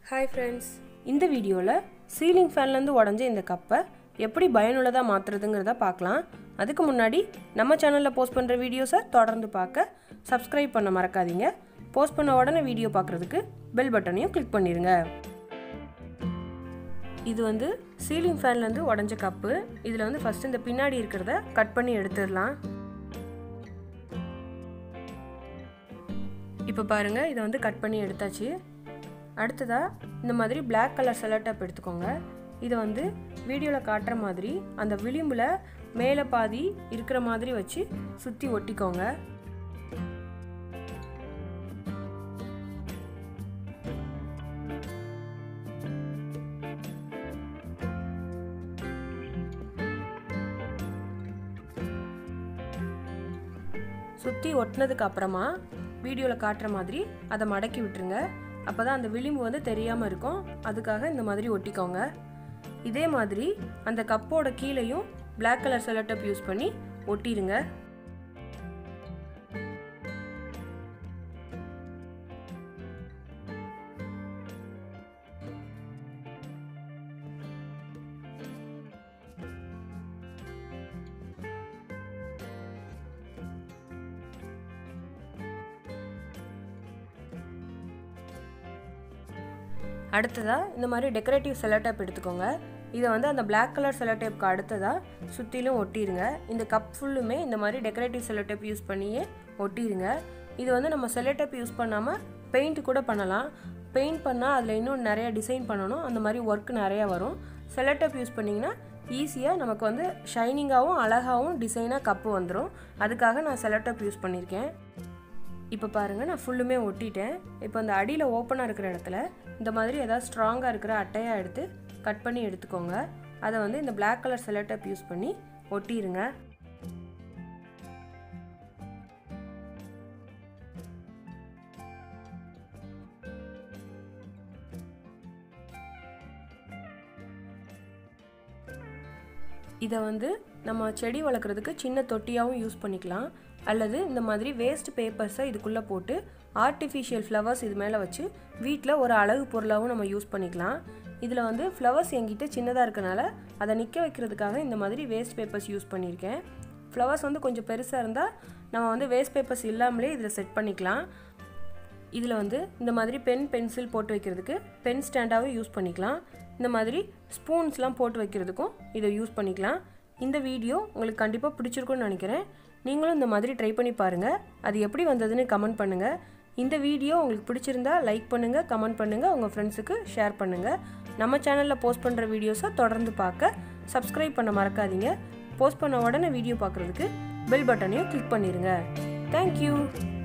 hi friends இந்த வீடியோவில் ceiling ஃபேன்லேருந்து உடஞ்ச இந்த கப்பை எப்படி பயனுள்ளதாக மாற்றுறதுங்கிறத பார்க்கலாம் அதுக்கு முன்னாடி நம்ம சேனலில் போஸ்ட் பண்ணுற வீடியோஸை தொடர்ந்து பார்க்க சப்ஸ்கிரைப் பண்ண மறக்காதீங்க போஸ்ட் பண்ண உடனே வீடியோ பார்க்குறதுக்கு பெல் பட்டனையும் கிளிக் பண்ணிடுங்க இது வந்து சீலிங் ஃபேன்லேருந்து உடஞ்ச கப்பு இதில் வந்து ஃபஸ்ட்டு இந்த பின்னாடி இருக்கிறத கட் பண்ணி எடுத்துடலாம் இப்போ பாருங்கள் இதை வந்து கட் பண்ணி எடுத்தாச்சு அடுத்ததாக இந்த மாதிரி பிளாக் கலர் செலட்டப் எடுத்துக்கோங்க இதை வந்து வீடியோவில் காட்டுற மாதிரி அந்த விளிம்பில் மேலே பாதி இருக்கிற மாதிரி வச்சு சுற்றி ஒட்டிக்கோங்க சுற்றி ஒட்டினதுக்கு அப்புறமா வீடியோவில் காட்டுற மாதிரி அதை மடக்கி விட்டுருங்க அப்போ தான் அந்த விளிம்பு வந்து தெரியாமல் இருக்கும் அதுக்காக இந்த மாதிரி ஒட்டிக்கோங்க இதே மாதிரி அந்த கப்போட கீழேயும் பிளாக் கலர் செலட்டப் யூஸ் பண்ணி ஒட்டிடுங்க அடுத்ததாக இந்த மாதிரி டெக்கரேட்டிவ் செலோடேப் எடுத்துக்கோங்க இதை வந்து அந்த பிளாக் கலர் செலோடேப்க்கு அடுத்ததாக சுற்றிலும் ஒட்டிடுங்க இந்த கப் ஃபுல்லுமே இந்த மாதிரி டெக்கரேட்டிவ் செலோடேப் யூஸ் பண்ணியே ஒட்டிடுங்க இது வந்து நம்ம செலோடேப் யூஸ் பண்ணாமல் பெயிண்ட் கூட பண்ணலாம் பெயிண்ட் பண்ணால் அதில் இன்னும் நிறைய டிசைன் பண்ணணும் அந்த மாதிரி ஒர்க் நிறையா வரும் செலோடேப் யூஸ் பண்ணிங்கன்னா ஈஸியாக நமக்கு வந்து ஷைனிங்காகவும் அழகாகவும் டிசைனாக கப்பு வந்துடும் அதுக்காக நான் செலோடேப் யூஸ் பண்ணியிருக்கேன் இப்போ பாருங்கள் நான் ஃபுல்லுமே ஒட்டிட்டேன் இப்போ அந்த அடியில் ஓப்பனாக இருக்கிற இடத்துல இந்த மாதிரி ஏதாவது ஸ்ட்ராங்காக இருக்கிற அட்டையாக எடுத்து கட் பண்ணி எடுத்துக்கோங்க அதை வந்து இந்த பிளாக் கலர் செலட்டப் யூஸ் பண்ணி ஒட்டிடுங்க இதை வந்து நம்ம செடி வளர்க்குறதுக்கு சின்ன தொட்டியாகவும் யூஸ் பண்ணிக்கலாம் அல்லது இந்த மாதிரி வேஸ்ட் பேப்பர்ஸை இதுக்குள்ளே போட்டு ஆர்டிஃபிஷியல் ஃப்ளவர்ஸ் இது மேலே வச்சு வீட்டில் ஒரு அழகு பொருளாகவும் நம்ம யூஸ் பண்ணிக்கலாம் இதில் வந்து ஃப்ளவர்ஸ் என்கிட்ட சின்னதாக இருக்கனால அதை நிற்க வைக்கிறதுக்காக இந்த மாதிரி வேஸ்ட் பேப்பர்ஸ் யூஸ் பண்ணியிருக்கேன் ஃப்ளவர்ஸ் வந்து கொஞ்சம் பெருசாக இருந்தால் நம்ம வந்து வேஸ்ட் பேப்பர்ஸ் இல்லாமலே இதில் செட் பண்ணிக்கலாம் இதில் வந்து இந்த மாதிரி பென் பென்சில் போட்டு வைக்கிறதுக்கு பென் ஸ்டாண்டாகவும் யூஸ் பண்ணிக்கலாம் இந்த மாதிரி ஸ்பூன்ஸ்லாம் போட்டு வைக்கிறதுக்கும் இதை யூஸ் பண்ணிக்கலாம் இந்த வீடியோ உங்களுக்கு கண்டிப்பாக பிடிச்சிருக்கும்னு நினைக்கிறேன் நீங்களும் இந்த மாதிரி ட்ரை பண்ணி பாருங்கள் அது எப்படி வந்ததுன்னு கமெண்ட் பண்ணுங்கள் இந்த வீடியோ உங்களுக்கு பிடிச்சிருந்தா லைக் பண்ணுங்கள் கமெண்ட் பண்ணுங்கள் உங்கள் ஃப்ரெண்ட்ஸுக்கு ஷேர் பண்ணுங்கள் நம்ம சேனலில் போஸ்ட் பண்ணுற வீடியோஸை தொடர்ந்து பார்க்க சப்ஸ்கிரைப் பண்ண மறக்காதீங்க போஸ்ட் பண்ண உடனே வீடியோ பார்க்குறதுக்கு பெல் பட்டனையும் கிளிக் பண்ணிடுங்க தேங்க்யூ